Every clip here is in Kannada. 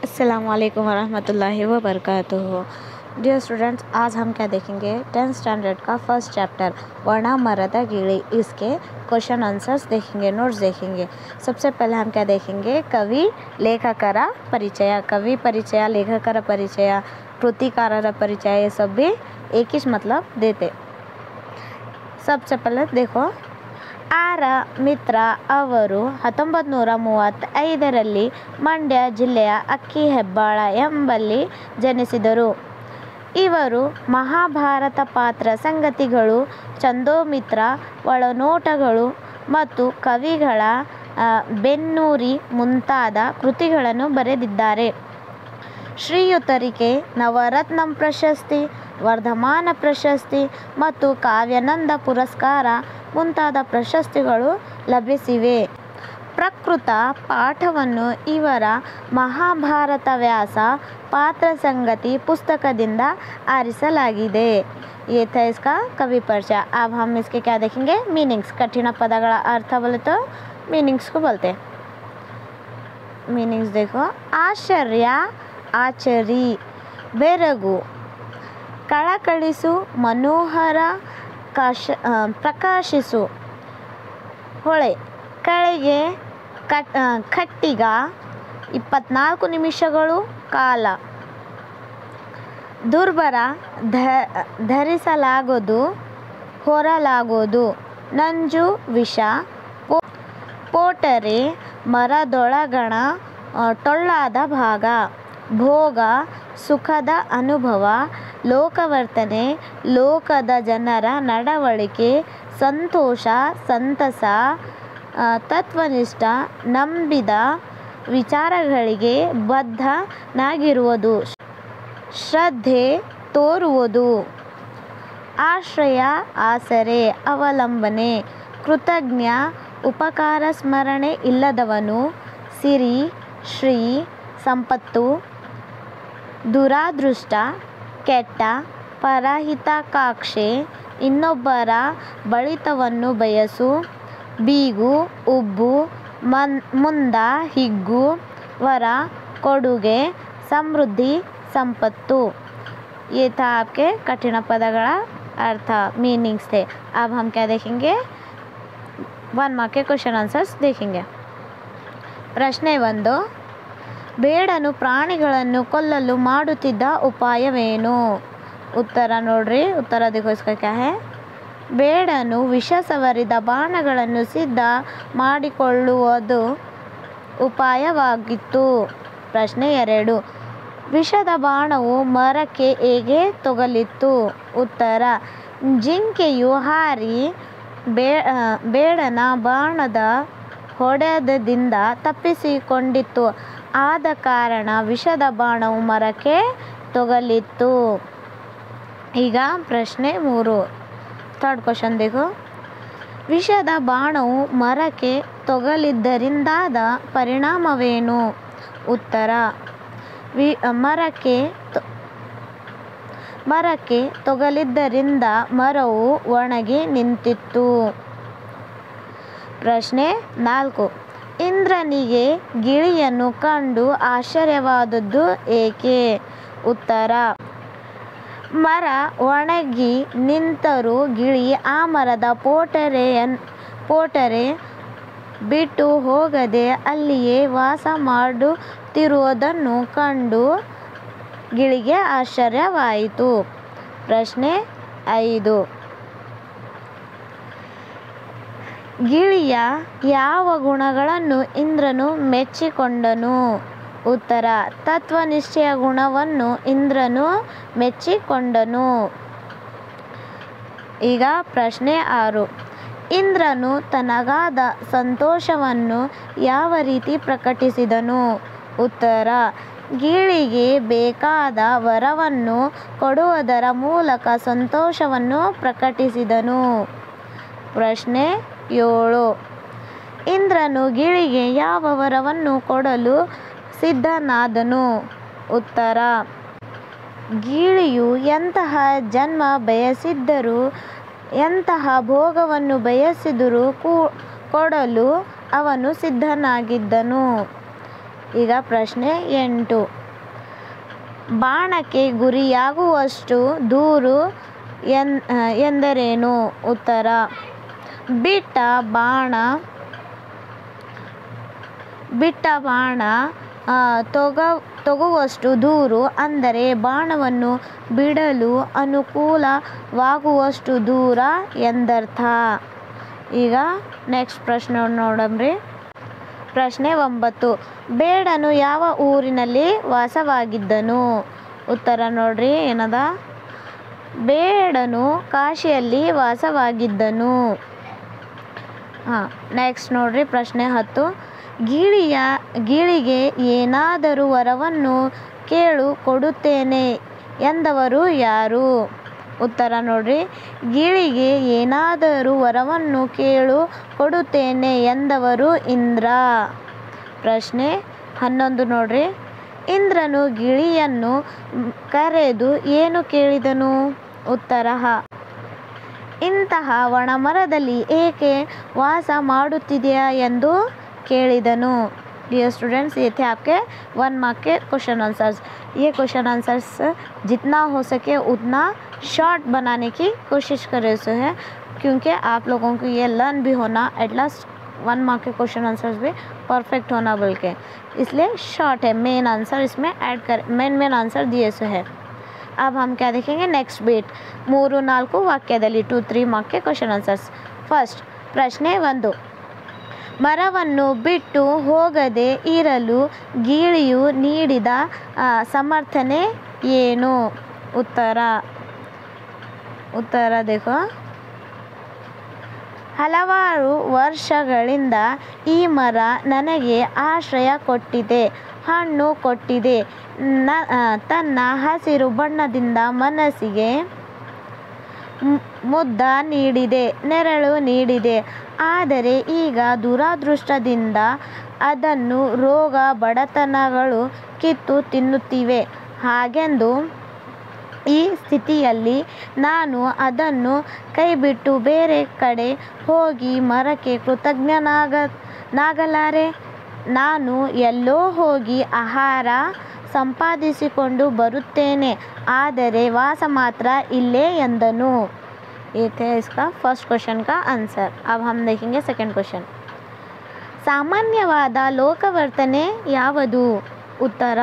अस्सलाम वालेकुम वरहमतुल्लाहि वबरकातुहू डियर स्टूडेंट्स आज हम क्या देखेंगे टेंथ स्टैंडर्ड का फर्स्ट चैप्टर वर्णा मರದ ಗಿಳಿ इसके क्वेश्चन आंसर्स देखेंगे नोट्स देखेंगे सबसे पहले हम क्या देखेंगे कवि लेखಕರ ಪರಿಚಯ ಕವಿ ಪರಿಚಯ ಲೇಖಕರ ಪರಿಚಯ ಕೃತಿಕಾರರ ಪರಿಚಯ ये सब भी एक ही मतलब देते सबसे पहले देखो ಆರ ಮಿತ್ರ ಅವರು ಹತ್ತೊಂಬತ್ತು ನೂರ ಮೂವತ್ತೈದರಲ್ಲಿ ಮಂಡ್ಯ ಜಿಲ್ಲೆಯ ಅಕ್ಕಿಹೆಬ್ಬಾಳ ಎಂಬಲ್ಲಿ ಜನಿಸಿದರು ಇವರು ಮಹಾಭಾರತ ಪಾತ್ರ ಸಂಗತಿಗಳು ಚಂದೋಮಿತ್ರ ಒಳನೋಟಗಳು ಮತ್ತು ಕವಿಗಳ ಆ, ಬೆನ್ನೂರಿ ಮುಂತಾದ ಕೃತಿಗಳನ್ನು ಬರೆದಿದ್ದಾರೆ ಶ್ರೀಯುತರಿಗೆ ನವರತ್ನಂ ಪ್ರಶಸ್ತಿ ವರ್ಧಮಾನ ಪ್ರಶಸ್ತಿ ಮತ್ತು ಕಾವ್ಯಾನಂದ ಪುರಸ್ಕಾರ ಮುಂತಾದ ಪ್ರಶಸ್ತಿಗಳು ಲಭಿಸಿವೆ ಪ್ರಕೃತ ಪಾಠವನ್ನು ಇವರ ಮಹಾಭಾರತ ವ್ಯಾಸ ಪಾತ್ರ ಸಂಗತಿ ಪುಸ್ತಕದಿಂದ ಆರಿಸಲಾಗಿದೆ ये था इसका कवि परिचय अब हम इसके क्या देखेंगे मीनिंग्स कठिन ಪದಗಳ ಅರ್ಥ बोले तो मीनिंग्स को बोलते हैं ಮೀನಿಂಗ್ಸ್ देखो ಆಶ್ಚರ್ಯ ಆಚರಿ ಬೆರಗು ಕಳಕಳಿಸು ಮನೋಹರ ಕಾಶ ಆ, ಪ್ರಕಾಶಿಸು ಹೊಳೆ ಕೆಳಗೆ ಕಟ್ ಆ, ಕಟ್ಟಿಗ ಇಪ್ಪತ್ನಾಲ್ಕು ನಿಮಿಷಗಳು ಕಾಲ ದುರ್ಬರ ಧ ಧರಿಸಲಾಗೋದು ಹೊರಲಾಗೋದು ನಂಜು ವಿಷ ಪೋ- ಪೋಟರೆ ಮರದೊಳಗಣ ಆ, ಟೊಳ್ಳಾದ ಭಾಗ ಭೋಗ ಸುಖದ ಅನುಭವ ಲೋಕವರ್ತನೆ ಲೋಕದ ಜನರ ನಡವಳಿಕೆ ಸಂತೋಷ ಸಂತಸ ಆ, ತತ್ವನಿಷ್ಠ ನಂಬಿದ ವಿಚಾರಗಳಿಗೆ ಬದ್ಧನಾಗಿರುವುದು ಶ್ರದ್ಧೆ ತೋರುವುದು ಆಶ್ರಯ ಆಸರೆ ಅವಲಂಬನೆ ಕೃತಜ್ಞ ಉಪಕಾರ ಸ್ಮರಣೆ ಇಲ್ಲದವನು ಸಿರಿ ಶ್ರೀ ಸಂಪತ್ತು ದುರಾದೃಷ್ಟ ಕೆಟ್ಟ ಪರಹಿತಕಾಂಕ್ಷೆ ಇನ್ನೊಬ್ಬರ ಬಳಿತವನ್ನು ಬಯಸು ಬೀಗು ಉಬ್ಬು ಮನ್ ಮುಂದ ಹಿಗ್ಗು ವರ ಕೊಡುಗೆ ಸಮೃದ್ಧಿ ಸಂಪತ್ತು ये था आपके कठिन ಪದಗಳ अर्थ मीनिंग्स थे अब हम क्या देखेंगे वन मार्क के क्वेश्चन आंसर्स देखेंगे ಪ್ರಶ್ನೆ ಒಂದು ಬೇಡನು ಪ್ರಾಣಿಗಳನ್ನು ಕೊಲ್ಲಲು ಮಾಡುತ್ತಿದ್ದ ಉಪಾಯವೇನು ಉತ್ತರ ನೋಡ್ರಿ ಉತ್ತರ ದಿಗೋಸ್ಕರ ಕ್ಯಾ ಹೇ ಬೇಡನು ವಿಷ ಸವರಿದ ಬಾಣಗಳನ್ನು ಸಿದ್ಧ ಮಾಡಿಕೊಳ್ಳುವುದು ಉಪಾಯವಾಗಿತ್ತು ಪ್ರಶ್ನೆ ಎರಡು ವಿಷದ ಬಾಣವು ಮರಕ್ಕೆ ಹೇಗೆ ತೊಗಲಿತ್ತು ಉತ್ತರ ಜಿಂಕೆಯು ಹಾರಿ ಬೇ ಆ, ಬೇಡನ ಬಾಣದ ಹೊಡೆತದಿಂದ ತಪ್ಪಿಸಿಕೊಂಡಿತ್ತು ಆದ ಕಾರಣ ವಿಷದ ಬಾಣವು ಮರಕ್ಕೆ ತೊಗಲಿತ್ತು ಈಗ ಪ್ರಶ್ನೆ ಮೂರು ಥರ್ಡ್ ಕ್ವಶನ್ देखो ವಿಷದ ಬಾಣವು ಮರಕ್ಕೆ ತೊಗಲಿದ್ದರಿಂದಾದ ಪರಿಣಾಮವೇನು ಉತ್ತರ ವಿ ಮರಕ್ಕೆ ತೊ- ಮರಕ್ಕೆ ತೊಗಲಿದ್ದರಿಂದ ಮರವು ಒಣಗಿ ನಿಂತಿತ್ತು ಪ್ರಶ್ನೆ ನಾಲ್ಕು ಇಂದ್ರನಿಗೆ ಗಿಳಿಯನ್ನು ಕಂಡು ಆಶ್ಚರ್ಯವಾದದ್ದು ಏಕೆ ಉತ್ತರ ಮರ ಒಣಗಿ ನಿಂತರೂ ಗಿಳಿ ಆ ಮರದ ಪೋಟರೆಯನ್ ಪೋಟರೆ ಬಿಟ್ಟು ಹೋಗದೆ ಅಲ್ಲಿಯೇ ವಾಸ ಮಾಡುತ್ತಿರುವುದನ್ನು ಕಂಡು ಗಿಳಿಗೆ ಆಶ್ಚರ್ಯವಾಯಿತು ಪ್ರಶ್ನೆ ಐದು ಗಿಳಿಯ ಯಾವ ಗುಣಗಳನ್ನು ಇಂದ್ರನು ಮೆಚ್ಚಿಕೊಂಡನು ಉತ್ತರ ತತ್ವನಿಷ್ಠೆಯ ಗುಣವನ್ನು ಇಂದ್ರನು ಮೆಚ್ಚಿಕೊಂಡನು ಈಗ ಪ್ರಶ್ನೆ ಆರು ಇಂದ್ರನು ತನಗಾದ ಸಂತೋಷವನ್ನು ಯಾವ ರೀತಿ ಪ್ರಕಟಿಸಿದನು ಉತ್ತರ ಗಿಳಿಗೆ ಬೇಕಾದ ವರವನ್ನು ಕೊಡುವುದರ ಮೂಲಕ ಸಂತೋಷವನ್ನು ಪ್ರಕಟಿಸಿದನು ಪ್ರಶ್ನೆ ಏಳು ಇಂದ್ರನು ಗಿಳಿಗೆ ಯಾವ ವರವನ್ನು ಕೊಡಲು ಸಿದ್ಧನಾದನು ಉತ್ತರ ಗಿಳಿಯು ಎಂತಹ ಜನ್ಮ ಬಯಸಿದ್ದರೂ ಎಂತಹ ಭೋಗವನ್ನು ಬಯಸಿದರೂ ಕೂ ಕೊಡಲು ಅವನು ಸಿದ್ಧನಾಗಿದ್ದನು ಈಗ ಪ್ರಶ್ನೆ ಎಂಟು ಬಾಣಕ್ಕೆ ಗುರಿಯಾಗುವಷ್ಟು ದೂರು ಎನ್ ಎಂದರೇನು ಉತ್ತರ ಬಿಟ್ಟ ಬಾಣ ಬಿಟ್ಟ ಬಾಣ ಆ, ತೊಗ ತೊಗುವಷ್ಟು ದೂರು ಅಂದರೆ ಬಾಣವನ್ನು ಬಿಡಲು ಅನುಕೂಲವಾಗುವಷ್ಟು ದೂರ ಎಂದರ್ಥ ಈಗ ನೆಕ್ಸ್ಟ್ ಪ್ರಶ್ನೆ ನೋಡಮ್ರಿ ಪ್ರಶ್ನೆ ಒಂಬತ್ತು ಬೇಡನು ಯಾವ ಊರಿನಲ್ಲಿ ವಾಸವಾಗಿದ್ದನು ಉತ್ತರ ನೋಡ್ರಿ ಏನದ ಬೇಡನು ಕಾಶಿಯಲ್ಲಿ ವಾಸವಾಗಿದ್ದನು ಹಾಂ ನೆಕ್ಸ್ಟ್ ನೋಡ್ರಿ ಪ್ರಶ್ನೆ ಹತ್ತು ಗೀಳಿಯ ಗೀಳಿಗೆ ಏನಾದರೂ ವರವನ್ನು ಕೇಳು ಕೊಡುತ್ತೇನೆ ಎಂದವರು ಯಾರು ಉತ್ತರ ನೋಡ್ರಿ ಗೀಳಿಗೆ ಏನಾದರೂ ವರವನ್ನು ಕೇಳು ಕೊಡುತ್ತೇನೆ ಎಂದವರು ಇಂದ್ರ ಪ್ರಶ್ನೆ ಹನ್ನೊಂದು ನೋಡ್ರಿ ಇಂದ್ರನು ಗಿಳಿಯನ್ನು ಮ್, ಕರೆದು ಏನು ಕೇಳಿದನು ಉತ್ತರ ಹ. ಇಂತಹ ಒಣಮರದಲ್ಲಿ ಏಕೆ ವಾಸ ಮಾಡುತ್ತಿದೆಯಾ ಎಂದು ಕೇಳಿದನು डियर स्टूडेंट्स ये थे आपके वन मार्क के क्वेश्चन आंसर्स ये क्वेश्चन आंसर्स जितना हो सके उतना शॉर्ट बनाने की कोशिश करे सो है क्योंकि आप लोगों को ये लर्न भी होना एट लास्ट वन मार्क के क्वेश्चन आंसर्स भी परफेक्ट होना बोल के इसलिए शॉर्ट है मेन आंसर इसमें ऐड कर मेन मेन आंसर दिए सो है अब हम क्या देखेंगे नेक्स्ट बीट ಮೂರು ನಾಲ್ಕು ವಾಕ್ಯದಲ್ಲಿ ಟು ತ್ರೀ ಮಾರ್ಕ್ಗೆ ಕ್ವಶನ್ ಆನ್ಸರ್ಸ್ ಫಸ್ಟ್ ಪ್ರಶ್ನೆ ಒಂದು ಮರವನ್ನು ಬಿಟ್ಟು ಹೋಗದೆ ಇರಲು ಗೀಳಿಯು ನೀಡಿದ ಆ, ಸಮರ್ಥನೆ ಏನು ಉತ್ತರ ಉತ್ತರ ದೇಖೋ ಹಲವಾರು ವರ್ಷಗಳಿಂದ ಈ ಮರ ನನಗೆ ಆಶ್ರಯ ಕೊಟ್ಟಿದೆ ಹಣ್ಣು ಕೊಟ್ಟಿದೆ ನ ಆ, ತನ್ನ ಹಸಿರು ಬಣ್ಣದಿಂದ ಮನಸ್ಸಿಗೆ ಮು- ಮುದ್ದ ನೀಡಿದೆ ನೆರಳು ನೀಡಿದೆ ಆದರೆ ಈಗ ದುರಾದೃಷ್ಟದಿಂದ ಅದನ್ನು ರೋಗ ಬಡತನಗಳು ಕಿತ್ತು ತಿನ್ನುತ್ತಿವೆ ಹಾಗೆಂದು ಈ ಸ್ಥಿತಿಯಲ್ಲಿ ನಾನು ಅದನ್ನು ಕೈಬಿಟ್ಟು ಬೇರೆ ಕಡೆ ಹೋಗಿ ಮರಕ್ಕೆ ಕೃತಜ್ಞನಾಗ ನಾಗಲಾರೆ ನಾನು ಎಲ್ಲೋ ಹೋಗಿ ಆಹಾರ ಸಂಪಾದಿಸಿಕೊಂಡು ಬರುತ್ತೇನೆ ಆದರೆ ವಾಸ ಮಾತ್ರ ಇಲ್ಲೇ ಎಂದನು ये थे इसका फर्स्ट क्वेश्चन का आंसर अब हम देखेंगे सेकंड क्वेश्चन ಸಾಮಾನ್ಯವಾದ ಲೋಕವರ್ತನೆ ಯಾವುದು ಉತ್ತರ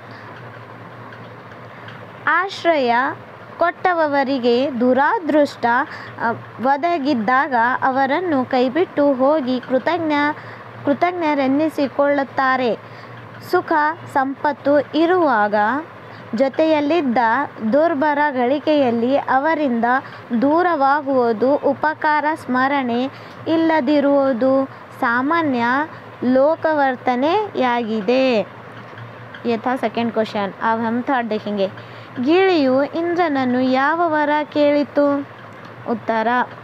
ಆಶ್ರಯ ಕೊಟ್ಟವರಿಗೆ ದುರಾದೃಷ್ಟ ಅ, ಒದಗಿದ್ದಾಗ ಅವರನ್ನು ಕೈಬಿಟ್ಟು ಹೋಗಿ ಕೃತಜ್ಞ ಕೃತಜ್ಞರೆನ್ನಿಸಿಕೊಳ್ಳುತ್ತಾರೆ ಸುಖ ಸಂಪತ್ತು ಇರುವಾಗ ಜೊತೆಯಲ್ಲಿದ್ದ ದುರ್ಬರ ಗಳಿಕೆಯಲ್ಲಿ ಅವರಿಂದ ದೂರವಾಗುವುದು ಉಪಕಾರ ಸ್ಮರಣೆ ಇಲ್ಲದಿರುವುದು ಸಾಮಾನ್ಯ ಲೋಕವರ್ತನೆಯಾಗಿದೆ ये था सेकेंड क्वेश्चन अब हम थर्ड देखेंगे ಗಿಳಿಯು ಇಂದ್ರನನ್ನು ಯಾವ ವರ ಕೇಳಿತು ಉತ್ತರ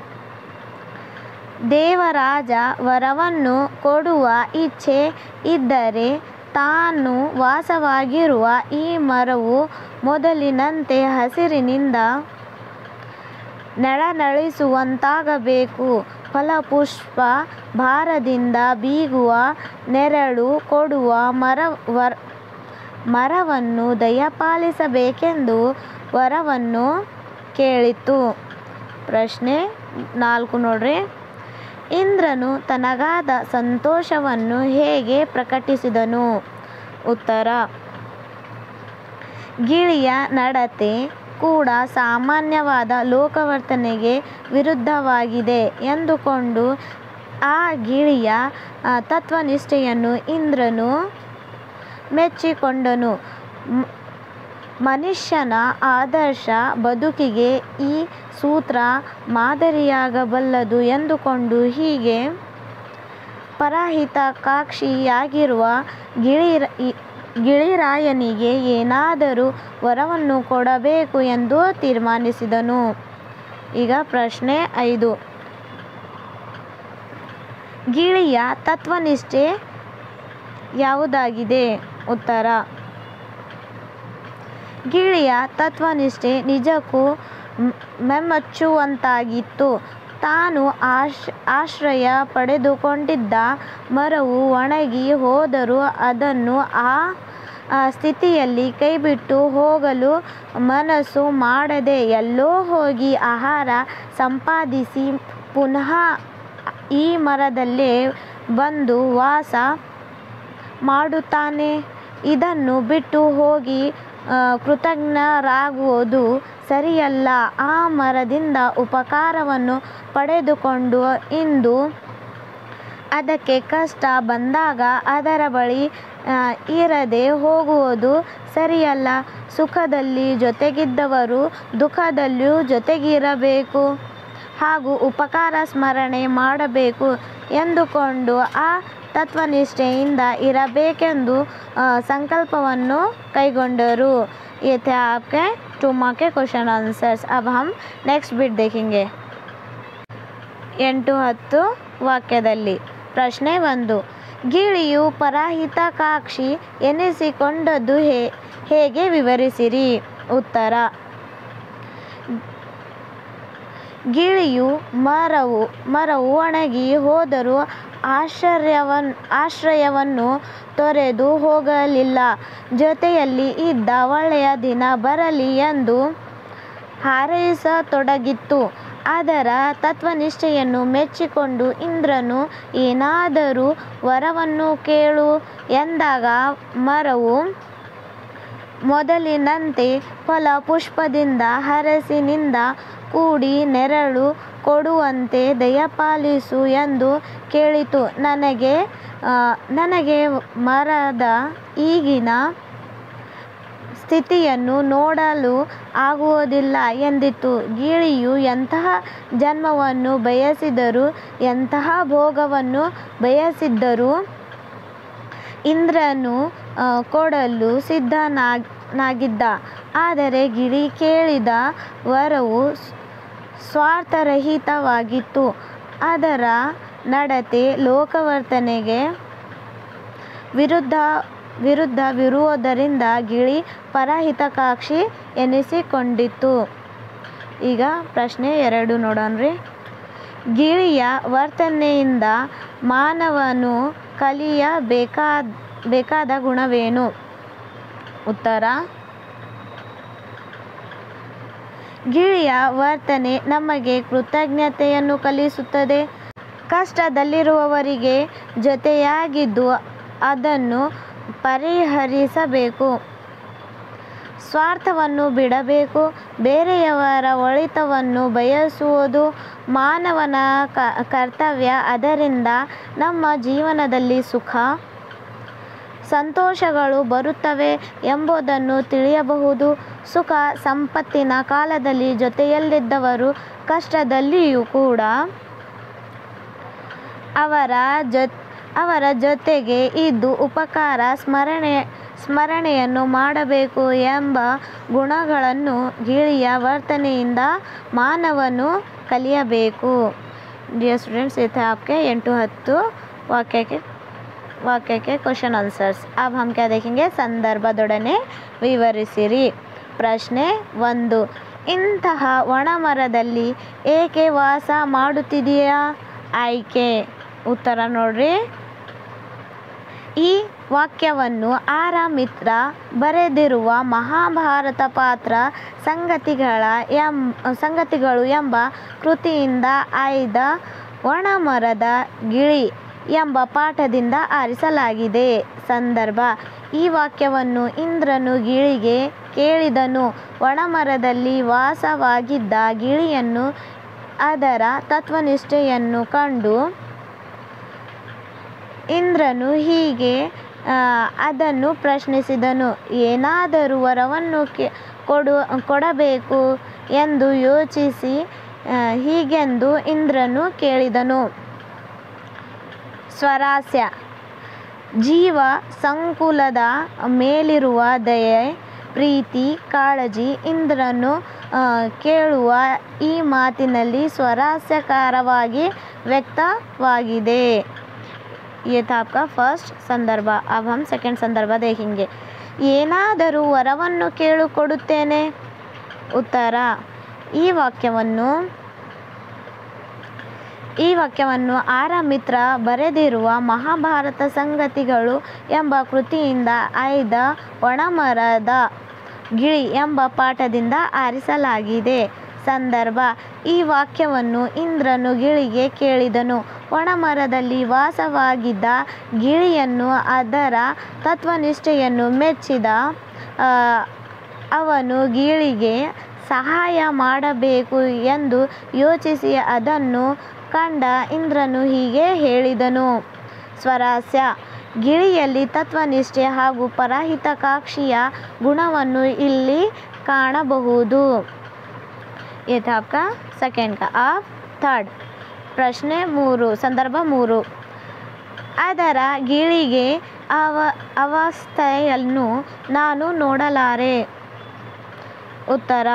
ದೇವರಾಜ ವರವನ್ನು ಕೊಡುವ ಇಚ್ಛೆ ಇದ್ದರೆ ತಾನು ವಾಸವಾಗಿರುವ ಈ ಮರವು ಮೊದಲಿನಂತೆ ಹಸಿರಿನಿಂದ ನೆಳನಳಿಸುವಂತಾಗಬೇಕು ಫಲಪುಷ್ಪ ಭಾರದಿಂದ ಬೀಗುವ ನೆರಳು ಕೊಡುವ ಮರ ವರ ಮರವನ್ನು ದಯಪಾಲಿಸಬೇಕೆಂದು ವರವನ್ನು ಕೇಳಿತು ಪ್ರಶ್ನೆ ನಾಲ್ಕು ನೋಡ್ರಿ ಇಂದ್ರನು ತನಗಾದ ಸಂತೋಷವನ್ನು ಹೇಗೆ ಪ್ರಕಟಿಸಿದನು ಉತ್ತರ ಗಿಳಿಯ ನಡತೆ ಕೂಡ ಸಾಮಾನ್ಯವಾದ ಲೋಕವರ್ತನೆಗೆ ವಿರುದ್ಧವಾಗಿದೆ ಎಂದುಕೊಂಡು ಆ ಗಿಳಿಯ ಆ, ತತ್ವನಿಷ್ಠೆಯನ್ನು ಇಂದ್ರನು ಮೆಚ್ಚಿಕೊಂಡನು ಮ್- ಮನುಷ್ಯನ ಆದರ್ಶ ಬದುಕಿಗೆ ಈ ಸೂತ್ರ ಮಾದರಿಯಾಗಬಲ್ಲದು ಎಂದುಕೊಂಡು ಹೀಗೆ ಪರಹಿತಕಾಕ್ಷಿಯಾಗಿರುವ ಗಿಳಿರ ಈ- ಗಿಳಿರಾಯನಿಗೆ ಏನಾದರೂ ವರವನ್ನು ಕೊಡಬೇಕು ಎಂದು ತೀರ್ಮಾನಿಸಿದನು ಈಗ ಪ್ರಶ್ನೆ ಐದು ಗಿಳಿಯ ತತ್ವನಿಷ್ಠೆ ಯಾವುದಾಗಿದೆ ಉತ್ತರ ಗಿಳಿಯ ತತ್ವನಿಷ್ಠೆ ನಿಜಕ್ಕೂ ಮ್- ಮೆಮ್ಮಚ್ಚುವಂತಾಗಿತ್ತು ತಾನು ಆಶ್ ಆಶ್ರಯ ಪಡೆದುಕೊಂಡಿದ್ದ ಮರವು ಒಣಗಿ ಹೋದರೂ ಅದನ್ನು ಆ ಆ ಸ್ಥಿತಿಯಲ್ಲಿ ಕೈಬಿಟ್ಟು ಹೋಗಲು ಮನಸ್ಸು ಮಾಡದೆ ಎಲ್ಲೋ ಹೋಗಿ ಆಹಾರ ಸಂಪಾದಿಸಿ ಪುನಃ ಈ ಮರದಲ್ಲೇ ಬಂದು ವಾಸ ಮಾಡುತ್ತಾನೆ ಇದನ್ನು ಬಿಟ್ಟು ಹೋಗಿ ಆ, ಕೃತಜ್ಞರಾಗುವುದು ಸರಿಯಲ್ಲ ಆ ಮರದಿಂದ ಉಪಕಾರವನ್ನು ಪಡೆದುಕೊಂಡು ಇಂದು ಅದಕ್ಕೆ ಕಷ್ಟ ಬಂದಾಗ ಅದರ ಬಳಿ ಆ, ಇರದೆ ಹೋಗುವುದು ಸರಿಯಲ್ಲ ಸುಖದಲ್ಲಿ ಜೊತೆಗಿದ್ದವರು ದುಃಖದಲ್ಲಿಯೂ ಜೊತೆಗಿರಬೇಕು ಹಾಗೂ ಉಪಕಾರ ಸ್ಮರಣೆ ಮಾಡಬೇಕು ಎಂದುಕೊಂಡು ಆ ತತ್ವನಿಷ್ಠೆಯಿಂದ ಇರಬೇಕೆಂದು ಆ, ಸಂಕಲ್ಪವನ್ನು ಕೈಗೊಂಡರು ये थे आपके टू मार्क के क्वेश्चन आंसर्स अब हम नेक्स्ट बिट देखेंगे ಎಂಟು ಹತ್ತು ವಾಕ್ಯದಲ್ಲಿ ಪ್ರಶ್ನೆ ಒಂದು ಗಿಳಿಯು ಪರಹಿತಕಾಕ್ಷಿ ಎನಿಸಿಕೊಂಡದ್ದು ಹೇ ಹೇಗೆ ವಿವರಿಸಿರಿ ಉತ್ತರ ಗಿಳಿಯು ಮರವು ಮರವು ಒಣಗಿ ಹೋದರೂ ಆಶ್ಚರ್ಯವನ್ ಆಶ್ರಯವನ್ನು ತೊರೆದು ಹೋಗಲಿಲ್ಲ ಜೊತೆಯಲ್ಲಿ ಇದ್ದ ಒಳ್ಳೆಯ ದಿನ ಬರಲಿ ಎಂದು ಹಾರೈಸತೊಡಗಿತ್ತು ಅದರ ತತ್ವನಿಷ್ಠೆಯನ್ನು ಮೆಚ್ಚಿಕೊಂಡು ಇಂದ್ರನು ಏನಾದರೂ ವರವನ್ನು ಕೇಳು ಎಂದಾಗ ಮರವು ಮೊದಲಿನಂತೆ ಫಲ ಪುಷ್ಪದಿಂದ ಹರಸಿನಿಂದ ಕೂಡಿ ನೆರಳು ಕೊಡುವಂತೆ ದಯಪಾಲಿಸು ಎಂದು ಕೇಳಿತು ನನಗೆ ಆ, ನನಗೆ ಮರದ ಈಗಿನ ಸ್ಥಿತಿಯನ್ನು ನೋಡಲು ಆಗುವುದಿಲ್ಲ ಎಂದಿತು ಗಿಳಿಯು ಎಂತಹ ಜನ್ಮವನ್ನು ಬಯಸಿದರೂ ಎಂತಹ ಭೋಗವನ್ನು ಬಯಸಿದ್ದರೂ ಇಂದ್ರನು ಆ, ಕೊಡಲು ಸಿದ್ಧನಾಗಿದ್ದ ಆದರೆ ಗಿಳಿ ಕೇಳಿದ ವರವು ಸ್- ಸ್ವಾರ್ಥರಹಿತವಾಗಿತ್ತು ಅದರ ನಡತೆ ಲೋಕವರ್ತನೆಗೆ ವಿರುದ್ಧ ವಿರುದ್ಧವಿರುವುದರಿಂದ ಗಿಳಿ ಪರಹಿತಕಾಕ್ಷಿ ಎನಿಸಿಕೊಂಡಿತು ಈಗ ಪ್ರಶ್ನೆ ಎರಡು ನೋಡೋಣ್ರಿ ಗಿಳಿಯ ವರ್ತನೆಯಿಂದ ಮಾನವನು ಕಲಿಯಬೇಕಾದ ಬೇಕಾದ ಗುಣವೇನು ಉತ್ತರ ಗಿಳಿಯ ವರ್ತನೆ ನಮಗೆ ಕೃತಜ್ಞತೆಯನ್ನು ಕಲಿಸುತ್ತದೆ ಕಷ್ಟದಲ್ಲಿರುವವರಿಗೆ ಜೊತೆಯಾಗಿದ್ದು ಅದನ್ನು ಪರಿಹರಿಸಬೇಕು ಸ್ವಾರ್ಥವನ್ನು ಬಿಡಬೇಕು ಬೇರೆಯವರ ಒಳಿತವನ್ನು ಬಯಸುವುದು ಮಾನವನ ಕ ಕರ್ತವ್ಯ ಅದರಿಂದ ನಮ್ಮ ಜೀವನದಲ್ಲಿ ಸುಖ ಸಂತೋಷಗಳು ಬರುತ್ತವೆ ಎಂಬುದನ್ನು ತಿಳಿಯಬಹುದು ಸುಖ ಸಂಪತ್ತಿನ ಕಾಲದಲ್ಲಿ ಜೊತೆಯಲ್ಲಿದ್ದವರು ಕಷ್ಟದಲ್ಲಿಯೂ ಕೂಡ ಅವರ ಜೊ ಅವರ ಜೊತೆಗೆ ಇದ್ದು ಉಪಕಾರ ಸ್ಮರಣೆ ಸ್ಮರಣೆಯನ್ನು ಮಾಡಬೇಕು ಎಂಬ ಗುಣಗಳನ್ನು ಗಿಳಿಯ ವರ್ತನೆಯಿಂದ ಮಾನವನು ಕಲಿಯಬೇಕು ಡಿಯರ್ ಸ್ಟೂडेंट्स ये थे आपके ಎಂಟು ಹತ್ತು ವಾಕ್ಯಕ್ಕೆ ವಾಕ್ಯಕ್ಕೆ ಕ್ವಶನ್ ಆನ್ಸರ್ಸ್ ಅಬ್ ಹಮ್ ಕ್ಯಾ ದೇಖೆಂಗೆ ಸಂದರ್ಭದೊಡನೆ ವಿವರಿಸಿರಿ ಪ್ರಶ್ನೆ ಒಂದು ಇಂತಹ ಒಣ ಮರದಲ್ಲಿ ಏಕೆ ವಾಸ ಮಾಡುತ್ತಿದೆಯಾ ಆಯ್ಕೆ ಉತ್ತರ ನೋಡ್ರಿ ಈ ವಾಕ್ಯವನ್ನು ಆರ ಮಿತ್ರ ಬರೆದಿರುವ ಮಹಾಭಾರತ ಪಾತ್ರ ಸಂಗತಿಗಳ ಎಂ ಸಂಗತಿಗಳು ಎಂಬ ಕೃತಿಯಿಂದ ಆಯ್ದ ಒಣ ಮರದ ಗಿಳಿ ಎಂಬ ಪಾಠದಿಂದ ಆರಿಸಲಾಗಿದೆ ಸಂದರ್ಭ ಈ ವಾಕ್ಯವನ್ನು ಇಂದ್ರನು ಗಿಳಿಗೆ ಕೇಳಿದನು ಒಣಮರದಲ್ಲಿ ವಾಸವಾಗಿದ್ದ ಗಿಳಿಯನ್ನು ಅದರ ತತ್ವನಿಷ್ಠೆಯನ್ನು ಕಂಡು ಇಂದ್ರನು ಹೀಗೆ ಆ, ಅದನ್ನು ಪ್ರಶ್ನಿಸಿದನು ಏನಾದರೂ ವರವನ್ನು ಕೆ ಕೊಡು ಕೊಡಬೇಕು ಎಂದು ಯೋಚಿಸಿ ಆ, ಹೀಗೆಂದು ಇಂದ್ರನು ಕೇಳಿದನು ಸ್ವರಾಸ್ಯ ಜೀವ ಸಂಕುಲದ ಮೇಲಿರುವ ದಯೆ ಪ್ರೀತಿ ಕಾಳಜಿ ಇಂದ್ರನು ಆ, ಕೇಳುವ ಈ ಮಾತಿನಲ್ಲಿ ಸ್ವರಾಸ್ಯಕಾರವಾಗಿ ವ್ಯಕ್ತವಾಗಿದೆ ये था आपका फर्स्ट ಸಂದರ್ಭ अब हम ಸೆಕೆಂಡ್ ಸಂದರ್ಭ देखेंगे ಏನಾದರೂ ವರವನ್ನು ಕೇಳು ಕೊಡುತ್ತೇನೆ ಉತ್ತರ ಈ ವಾಕ್ಯವನ್ನು ಈ ವಾಕ್ಯವನ್ನು ಆರ ಮಿತ್ರ ಬರೆದಿರುವ ಮಹಾಭಾರತ ಸಂಗತಿಗಳು ಎಂಬ ಕೃತಿಯಿಂದ ಆಯ್ದ ಒಣಮರದ ಗಿಳಿ ಎಂಬ ಪಾಠದಿಂದ ಆರಿಸಲಾಗಿದೆ ಸಂದರ್ಭ ಈ ವಾಕ್ಯವನ್ನು ಇಂದ್ರನು ಗಿಳಿಗೆ ಕೇಳಿದನು ಒಣಮರದಲ್ಲಿ ವಾಸವಾಗಿದ್ದ ಗಿಳಿಯನ್ನು ಅದರ ತತ್ವನಿಷ್ಠೆಯನ್ನು ಮೆಚ್ಚಿದ ಆ, ಅವನು ಗಿಳಿಗೆ ಸಹಾಯ ಮಾಡಬೇಕು ಎಂದು ಯೋಚಿಸಿ ಅದನ್ನು ಕಂಡ ಇಂದ್ರನು ಹೀಗೆ ಹೇಳಿದನು ಸ್ವರಾಸ್ಯ ಗಿಳಿಯಲ್ಲಿ ತತ್ವನಿಷ್ಠೆ ಹಾಗೂ ಪರಹಿತಕಾಂಕ್ಷಿಯ ಗುಣವನ್ನು ಇಲ್ಲಿ ಕಾಣಬಹುದು ये था आपका सेकेंड का अब थर्ड ಪ್ರಶ್ನೆ ಮೂರು ಸಂದರ್ಭ ಮೂರು ಅದರ ಗಿಳಿಗೆ ಅವ ಅವಸ್ಥೆಯನ್ನು ನಾನು ನೋಡಲಾರೆ ಉತ್ತರ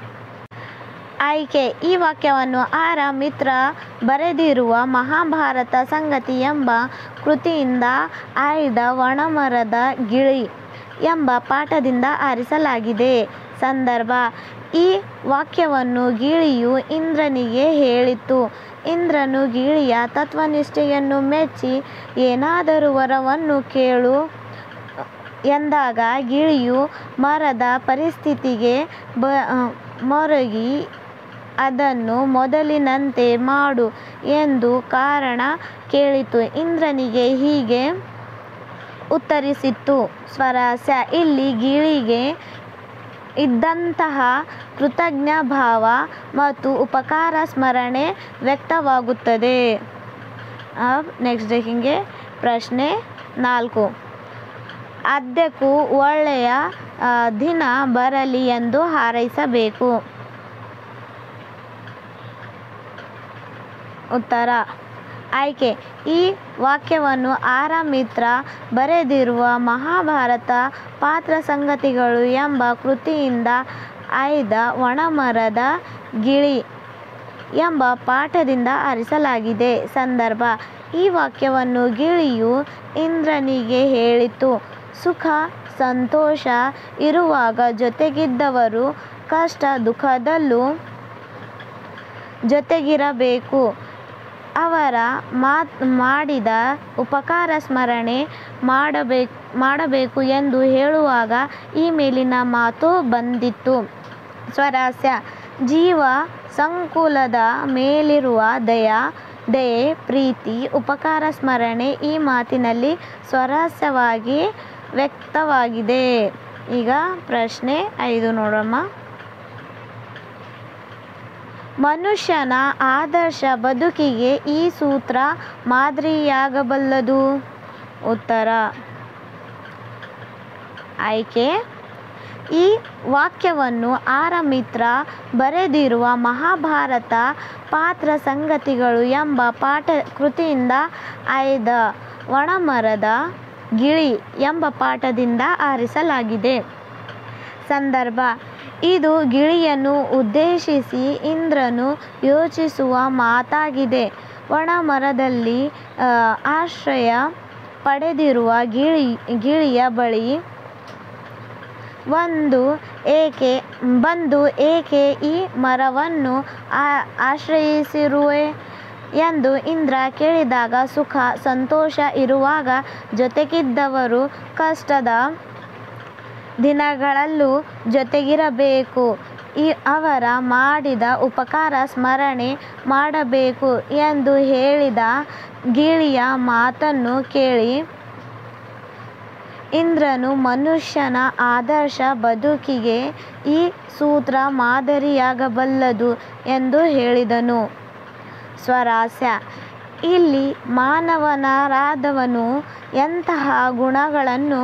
ಆಯ್ಕೆ ಈ ವಾಕ್ಯವನ್ನು ಆರ ಮಿತ್ರ ಬರೆದಿರುವ ಮಹಾಭಾರತ ಸಂಗತಿ ಎಂಬ ಕೃತಿಯಿಂದ ಆಯ್ದ ಒಣಮರದ ಗಿಳಿ ಎಂಬ ಪಾಠದಿಂದ ಆರಿಸಲಾಗಿದೆ ಸಂದರ್ಭ ಈ ವಾಕ್ಯವನ್ನು ಗಿಳಿಯು ಇಂದ್ರನಿಗೆ ಹೇಳಿತು ಇಂದ್ರನು ಗಿಳಿಯ ತತ್ವನಿಷ್ಠೆಯನ್ನು ಮೆಚ್ಚಿ ಏನಾದರೂ ವರವನ್ನು ಕೇಳು ಎಂದಾಗ ಗಿಳಿಯು ಮರದ ಪರಿಸ್ಥಿತಿಗೆ ಬ ಮರಗಿ ಅದನ್ನು ಮೊದಲಿನಂತೆ ಮಾಡು ಎಂದು ಕಾರಣ ಕೇಳಿತು ಇಂದ್ರನಿಗೆ ಹೀಗೆ ಉತ್ತರಿಸಿತ್ತು ಸ್ವರಾಸ್ಯ ಇಲ್ಲಿ ಗಿಳಿಗೆ ಇದ್ದಂತಹ ಕೃತಜ್ಞ ಭಾವ ಮತ್ತು ಉಪಕಾರ ಸ್ಮರಣೆ ವ್ಯಕ್ತವಾಗುತ್ತದೆ अब ನೆಕ್ಸ್ಟ್ ದೇಖಿಂಗೆ ಪ್ರಶ್ನೆ ನಾಲ್ಕು ಅದ್ದಕ್ಕೂ ಒಳ್ಳೆಯ ಆ, ದಿನ ಬರಲಿ ಎಂದು ಹಾರೈಸಬೇಕು ಉತ್ತರ ಆಯ್ಕೆ ಈ ವಾಕ್ಯವನ್ನು ಆರ ಮಿತ್ರ ಬರೆದಿರುವ ಮಹಾಭಾರತ ಪಾತ್ರ ಸಂಗತಿಗಳು ಎಂಬ ಕೃತಿಯಿಂದ ಆಯ್ದ ಒಣಮರದ ಗಿಳಿ ಎಂಬ ಪಾಠದಿಂದ ಆರಿಸಲಾಗಿದೆ ಸಂದರ್ಭ ಈ ವಾಕ್ಯವನ್ನು ಗಿಳಿಯು ಇಂದ್ರನಿಗೆ ಹೇಳಿತು ಸುಖ ಸಂತೋಷ ಇರುವಾಗ ಜೊತೆಗಿದ್ದವರು ಕಷ್ಟ ದುಃಖದಲ್ಲೂ ಜೊತೆಗಿರಬೇಕು ಅವರ ಮಾತ್ ಮಾಡಿದ ಉಪಕಾರ ಸ್ಮರಣೆ ಮಾಡಬೇಕು ಮಾಡಬೇಕು ಎಂದು ಹೇಳುವಾಗ ಈ ಮೇಲಿನ ಮಾತು ಬಂದಿತ್ತು ಸ್ವರಾಸ್ಯ ಜೀವ ಸಂಕುಲದ ಮೇಲಿರುವ ದಯ ದಯೆ ಪ್ರೀತಿ ಉಪಕಾರ ಸ್ಮರಣೆ ಈ ಮಾತಿನಲ್ಲಿ ಸ್ವರಸ್ಯವಾಗಿ ವ್ಯಕ್ತವಾಗಿದೆ ಈಗ ಪ್ರಶ್ನೆ ಐದು ನೋಡಮ್ಮ ಮನುಷ್ಯನ ಆದರ್ಶ ಬದುಕಿಗೆ ಈ ಸೂತ್ರ ಮಾದರಿಯಾಗಬಲ್ಲದು ಉತ್ತರ ಆಯ್ಕೆ ಈ ವಾಕ್ಯವನ್ನು ಆರ ಮಿತ್ರ ಬರೆದಿರುವ ಮಹಾಭಾರತ ಪಾತ್ರ ಸಂಗತಿಗಳು ಎಂಬ ಪಾಠ ಕೃತಿಯಿಂದ ಆಯ್ದ ಒಣಮರದ ಗಿಳಿ ಎಂಬ ಪಾಠದಿಂದ ಆರಿಸಲಾಗಿದೆ ಸಂದರ್ಭ ಇದು ಗಿಳಿಯನ್ನು ಉದ್ದೇಶಿಸಿ ಇಂದ್ರನು ಯೋಚಿಸುವ ಮಾತಾಗಿದೆ ಒಣ ಮರದಲ್ಲಿ ಆ, ಆಶ್ರಯ ಪಡೆದಿರುವ ಗಿಳಿ ಗಿಳಿಯ ಬಳಿ ಒಂದು ಏಕೆ ಬಂದು ಏಕೆ ಈ ಮರವನ್ನು ಆ- ಆಶ್ರಯಿಸಿರುವೆ ಎಂದು ಇಂದ್ರ ಕೇಳಿದಾಗ ಸುಖ ಸಂತೋಷ ಇರುವಾಗ ಜೊತೆಗಿದ್ದವರು ಕಷ್ಟದ ದಿನಗಳಲ್ಲೂ ಜೊತೆಗಿರಬೇಕು ಈ ಅವರ ಮಾಡಿದ ಉಪಕಾರ ಸ್ಮರಣೆ ಮಾಡಬೇಕು ಎಂದು ಹೇಳಿದ ಗಿಳಿಯ ಮಾತನ್ನು ಕೇಳಿ ಇಂದ್ರನು ಮನುಷ್ಯನ ಆದರ್ಶ ಬದುಕಿಗೆ ಈ ಸೂತ್ರ ಮಾದರಿಯಾಗಬಲ್ಲದು ಎಂದು ಹೇಳಿದನು ಸ್ವರಾಸ್ಯ ಇಲ್ಲಿ ಮಾನವನರಾದವನು ಎಂತಹ ಗುಣಗಳನ್ನು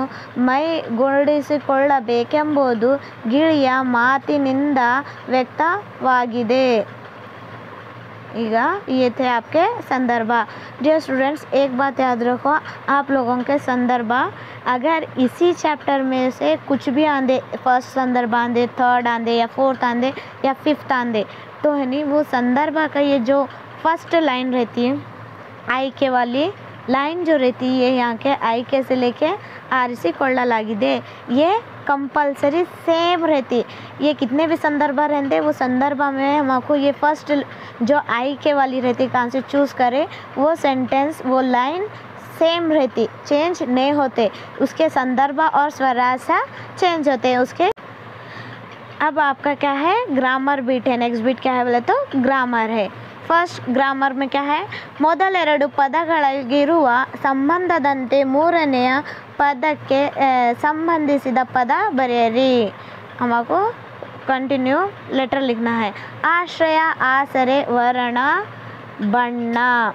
ಮೈಗೂಡಿಸಿಕೊಳ್ಳಬೇಕೆಂಬುದು ಗಿಳಿಯ ಮಾತಿನಿಂದ ವ್ಯಕ್ತವಾಗಿದೆ ಈಗ ये थे आपके संदर्भ डियर स्टूडेंट्स एक बात याद रखो आप लोगों के संदर्भ अगर इसी चैप्टर में से कुछ भी आंदे फर्स्ट संदर्भ आंदे थर्ड आंदे या फोर्थ आंदे या फिफ्थ आंदे तो है नहीं वो संदर्भ का ये जो फर्स्ट लाइन रहती है आई के वाली लाइन जो रहती है यहाँ के आई के से लेके ಆರಿಸಿಕೊಳ್ಳಲಾಗಿದೆ ये कंपलसरी सेम रहती ये कितने भी संदर्भ रहते वो संदर्भ में हमको ये फर्स्ट जो आई के वाली रहती कहाँ से चूज़ करें वो सेंटेंस वो लाइन सेम रहती चेंज नहीं होते उसके संदर्भ और स्वराशा चेंज होते हैं उसके अब आपका क्या है ग्रामर बीट है नेक्स्ट बीट क्या है बोले तो ग्रामर है ಫಸ್ಟ್ ಗ್ರಾಮರ್ में क्या है ಮೊದಲೆರಡು ಪದಗಳಿಗಿರುವ ಸಂಬಂಧದಂತೆ ಮೂರನೆಯ ಪದಕ್ಕೆ ಆ, ಸಂಬಂಧಿಸಿದ ಪದ ಬರೆಯಿರಿ हमको कंटिन्यू लेटर लिखना है ಆಶ್ರಯ ಆಸರೆ ವರ್ಣ ಬಣ್ಣ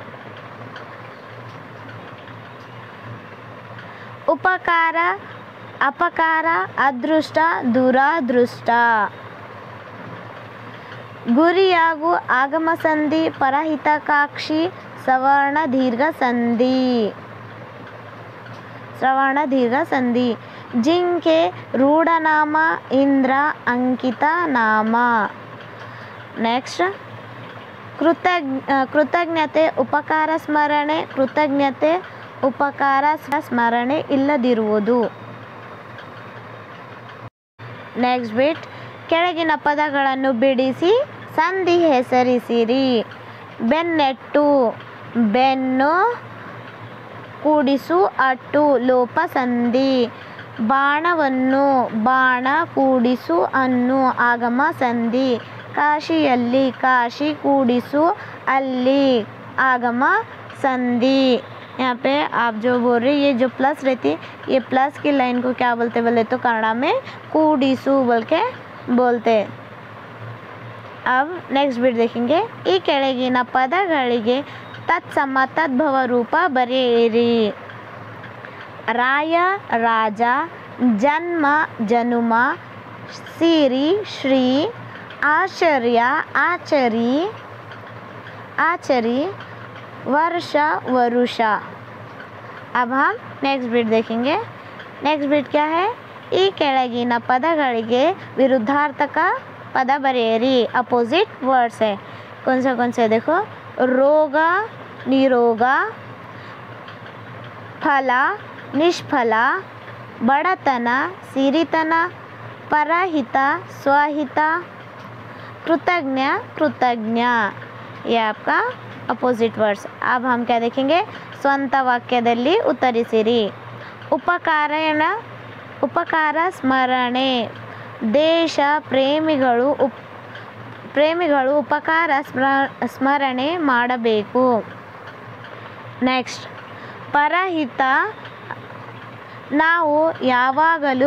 ಉಪಕಾರ ಅಪಕಾರ ಅದೃಷ್ಟ ದುರಾದೃಷ್ಟ ಗುರಿಯಾಗು ಆಗಮ ಸಂಧಿ ಪರಹಿತಕಾಕ್ಷಿ ಸವರ್ಣ ದೀರ್ಘ ಸಂಧಿ ಶ್ರವಣ ದೀರ್ಘ ಸಂಧಿ ಜಿಂಕೆ ರೂಢನಾಮ ಇಂದ್ರ ಅಂಕಿತ ನಾಮ ನೆಕ್ಸ್ಟ್ ಕೃತಜ್ಞ ಕೃತಜ್ಞತೆ ಉಪಕಾರ ಸ್ಮರಣೆ ಕೃತಜ್ಞತೆ ಉಪಕಾರ ಸ್ಮರಣೆ ಇಲ್ಲದಿರುವುದು ನೆಕ್ಸ್ಟ್ ಬಿಟ್ ಕೆಳಗಿನ ಪದಗಳನ್ನು ಬಿಡಿಸಿ ಸಂಧಿ ಹೆಸರಿಸಿರಿ ಬೆನ್ನೆಟ್ಟು ಬೆನ್ನು ಕೂಡಿಸು ಅಟ್ಟು ಲೋಪ ಸಂಧಿ ಬಾಣವನ್ನು ಬಾಣ ಕೂಡಿಸು ಅನ್ನು ಆಗಮ ಸಂಧಿ ಕಾಶಿಯಲ್ಲಿ ಕಾಶಿ ಕೂಡಿಸು ಅಲ್ಲಿ ಆಗಮ संधि यहाँ पे आप जो बोल रहे ये जो प्लस रहती ये प्लस की लाइन को क्या बोलते बोले तो कन्नड़ा में कूडिसु बोल के बोलते अब ನೆಕ್ಸ್ಟ್ ಬಿಟ್ ದೇಖಿಂಗೆ ಈ ಕೆಳಗಿನ ಪದಗಳಿಗೆ ತತ್ಸಮ ತದ್ಭವ ರೂಪ ಬರೆಯಿರಿ ರಾಯ ರಾಜ ಜನ್ಮ ಜನುಮ ಸಿರಿ ಶ್ರೀ ಆಶ್ಚರ್ಯ ಆಚರಿ ಆಚರಿ वर्ष वरुषा अब हम नेक्स्ट बीट देखेंगे नेक्स्ट बीट क्या है ಈ ಕೆಳಗಿನ ಪದಗಳಿಗೆ ವಿರುದ್ಧಾರ್ಥಕ ಪದ ಬರೆಯಿರಿ ಅಪೋಸಿಟ್ ವರ್ಡ್ಸ್ है कौन सा कौन सा देखो ರೋಗ ನಿರೋಗ ಫಲ ನಿಷ್ಫಲ ಬಡತನ ಸಿರಿತನ ಪರಹಿತ ಸ್ವಹಿತ कृतज्ञ कृतज्ञ ये आपका ಅಪೋಸಿಟ್ ವರ್ಡ್ಸ್ अब हम क्या देखेंगे ಸ್ವಂತ ವಾಕ್ಯದಲ್ಲಿ ಉತ್ತರಿಸಿರಿ ಉಪಕಾರಣ ಉಪಕಾರ ಸ್ಮರಣೆ ದೇಶ ಪ್ರೇಮಿಗಳು ಉಪ್ ಪ್ರೇಮಿಗಳು ಉಪಕಾರ ಸ್ಮ ಸ್ಮರಣೆ ಮಾಡಬೇಕು ನೆಕ್ಸ್ಟ್ ಪರಹಿತ ನಾವು ಯಾವಾಗಲೂ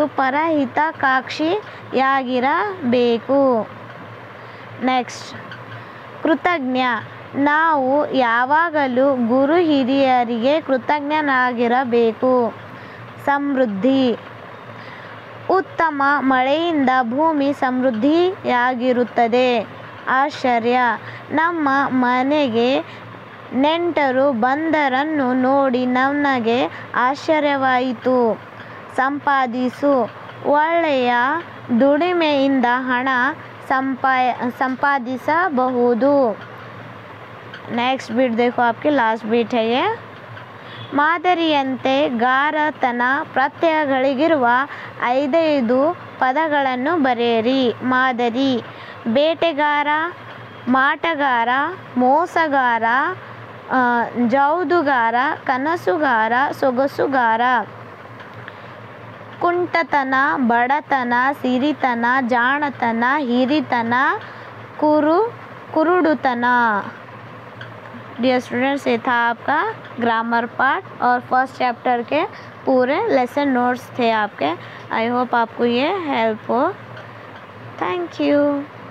ಪರಹಿತಕಾಕ್ಷಿಯಾಗಿರಬೇಕು ನೆಕ್ಸ್ಟ್ ಕೃತಜ್ಞ ನಾವು ಯಾವಾಗಲೂ ಗುರು ಹಿರಿಯರಿಗೆ ಕೃತಜ್ಞನಾಗಿರಬೇಕು ಸಮೃದ್ಧಿ ಉತ್ತಮ ಮಳೆಯಿಂದ ಭೂಮಿ ಸಮೃದ್ಧಿಯಾಗಿರುತ್ತದೆ ಆಶ್ಚರ್ಯ ನಮ್ಮ ಮನೆಗೆ ನೆಂಟರು ಬಂದರನ್ನು ನೋಡಿ ನನಗೆ ಆಶ್ಚರ್ಯವಾಯಿತು ಸಂಪಾದಿಸು ಒಳ್ಳೆಯ ದುಡಿಮೆಯಿಂದ ಹಣ ಸಂಪಾ ಸಂಪಾದಿಸಬಹುದು नेक्स्ट बीट देखो आपकी लास्ट बीट है ये ಮಾದರಿಯಂತೆ ಗಾರತನ ಪ್ರತ್ಯಯಗಳಿಗಿರುವ ಐದೈದು ಪದಗಳನ್ನು ಬರೆಯಿರಿ ಮಾದರಿ ಬೇಟೆಗಾರ ಮಾಟಗಾರ ಮೋಸಗಾರ ಆ, ಜೌದುಗಾರ ಕನಸುಗಾರ ಸೊಗಸುಗಾರ ಕುಂಟತನ ಬಡತನ ಸಿರಿತನ ಜಾಣತನ ಹಿರಿತನ ಕುರು कुरुडुतना डियर स्टूडेंट्स ये था आपका ग्रामर पार्ट और फर्स्ट चैप्टर के पूरे लेसन नोट्स थे आपके आई होप आपको ये हेल्प हो थैंक यू